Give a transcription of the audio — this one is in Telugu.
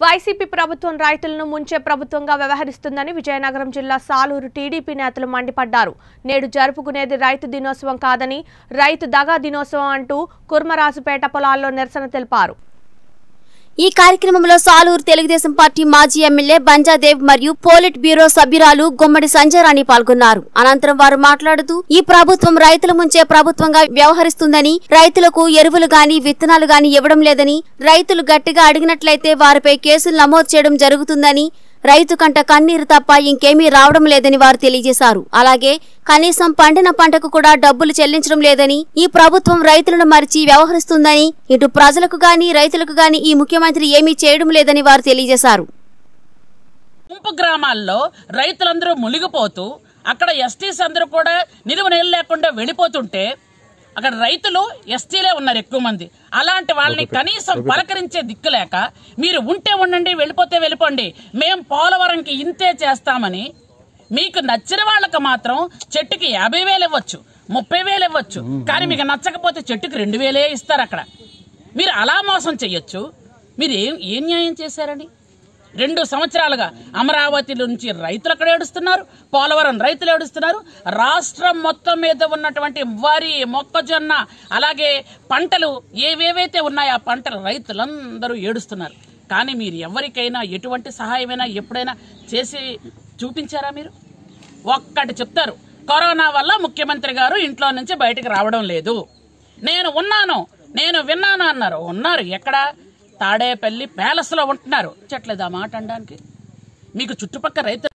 వైసీపీ ప్రభుత్వం రైతులను ముంచే ప్రభుత్వంగా వ్యవహరిస్తుందని విజయనగరం జిల్లా సాలూరు టీడీపీ నేతలు మండిపడ్డారు నేడు జరుపుకునేది రైతు దినోత్సవం కాదని రైతు దగా దినోత్సవం అంటూ కుర్మరాజుపేట పొలాల్లో నిరసన తెలిపారు ఈ కార్యక్రమంలో సాలూరు తెలుగుదేశం పార్టీ మాజీ ఎమ్మెల్యే బంజాదేవ్ మరియు పోలిట్ బ్యూరో సభ్యురాలు గుమ్మడి సంజయరాణి పాల్గొన్నారు అనంతరం వారు మాట్లాడుతూ ఈ ప్రభుత్వం రైతుల ముంచే ప్రభుత్వంగా వ్యవహరిస్తుందని రైతులకు ఎరువులు గాని విత్తనాలు గాని ఇవ్వడం లేదని రైతులు గట్టిగా అడిగినట్లయితే వారిపై కేసులు నమోదు చేయడం జరుగుతుందని రైతు కంట కన్నీరు తప్ప ఇంకేమీ రావడం లేదని వారు తెలియజేశారు అలాగే కనీసం పండిన పంటకు కూడా డబ్బులు చెల్లించడం లేదని ఈ ప్రభుత్వం రైతులను మరిచి వ్యవహరిస్తుందని ఇటు ప్రజలకు గాని రైతులకు గాని ఈ ముఖ్యమంత్రి ఏమీ చేయడం లేదని వారు తెలియజేశారు ముంపు గ్రామాల్లో రైతులందరూ మునిగిపోతూ అక్కడ ఎస్టీస్ అందరూ కూడా నిలువ నీళ్ళు లేకుండా వెళ్ళిపోతుంటే అక్కడ రైతులు ఎస్టీలే ఉన్నారు ఎక్కువ మంది అలాంటి వాళ్ళని కనీసం పలకరించే దిక్కు లేక మీరు ఉంటే ఉండండి వెళ్ళిపోతే వెళ్ళిపోండి మేం పోలవరంకి ఇంతే చేస్తామని మీకు నచ్చిన వాళ్ళకి మాత్రం చెట్టుకి యాభై వేలు ఇవ్వచ్చు ముప్పై వేలు ఇవ్వచ్చు కానీ మీకు నచ్చకపోతే చెట్టుకి రెండు వేలే ఇస్తారు అక్కడ మీరు అలా మోసం చెయ్యొచ్చు మీరు ఏం ఏం న్యాయం చేశారని రెండు సంవత్సరాలుగా అమరావతి నుంచి రైతులు అక్కడ ఏడుస్తున్నారు పోలవరం రైతులు ఏడుస్తున్నారు రాష్ట్రం మొత్తం మీద ఉన్నటువంటి వరి మొక్కజొన్న అలాగే పంటలు ఏవేవైతే ఉన్నాయో ఆ పంటలు రైతులందరూ ఏడుస్తున్నారు కానీ మీరు ఎవరికైనా ఎటువంటి సహాయమైనా ఎప్పుడైనా చేసి చూపించారా మీరు ఒక్కటి చెప్తారు కరోనా వల్ల ముఖ్యమంత్రి గారు ఇంట్లో నుంచి బయటకు రావడం లేదు నేను ఉన్నాను నేను విన్నాను అన్నారు ఉన్నారు ఎక్కడ తాడేపల్లి ప్యాలెస్లో ఉంటున్నారు చెట్లేదు ఆ మాట అనడానికి మీకు చుట్టుపక్కల రైతు